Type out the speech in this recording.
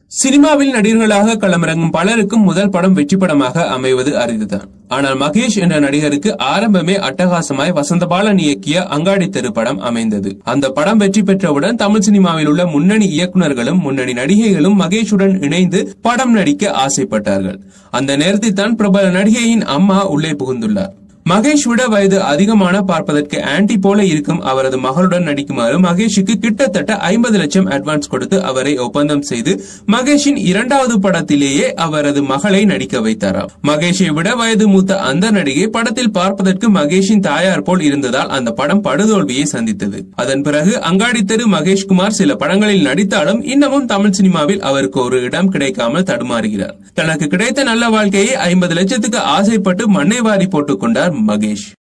சினிமாவில் நடிகர்களாக களமிறங்கும் பலருக்கும் முதல் படம் வெற்றி படமாக அமைவது அரிதுதான் ஆனால் மகேஷ் என்ற நடிகருக்கு ஆரம்பமே அட்டகாசமாய் வசந்தபாலன் இயக்கிய அங்காடி தெரு படம் அமைந்தது அந்த படம் வெற்றி பெற்றவுடன் தமிழ் சினிமாவில் உள்ள முன்னணி இயக்குனர்களும் முன்னணி நடிகைகளும் மகேஷுடன் இணைந்து படம் நடிக்க ஆசைப்பட்டார்கள் அந்த நேரத்தில் தான் பிரபல நடிகையின் அம்மா உள்ளே புகுந்துள்ளார் மகேஷ் விட வயது அதிகமான பார்ப்பதற்கு ஆன்டி போல இருக்கும் அவரது மகளுடன் நடிக்குமாறு மகேஷுக்கு கிட்டத்தட்ட ஐம்பது லட்சம் அட்வான்ஸ் கொடுத்து அவரை ஒப்பந்தம் செய்து மகேஷின் இரண்டாவது படத்திலேயே அவரது மகளை நடிக்க வைத்தாராம் மகேஷை விட வயது மூத்த அந்த நடிகை படத்தில் பார்ப்பதற்கு மகேஷின் தாயார் போல் இருந்ததால் அந்த படம் படுதோல்வியை சந்தித்தது அதன் பிறகு அங்காடி தெரு மகேஷ்குமார் சில படங்களில் நடித்தாலும் இன்னமும் தமிழ் சினிமாவில் அவருக்கு ஒரு இடம் கிடைக்காமல் தடுமாறுகிறார் தனக்கு கிடைத்த நல்ல வாழ்க்கையை ஐம்பது லட்சத்துக்கு ஆசைப்பட்டு மண்ணை வாரி போட்டுக் கொண்டார் மகேஷ்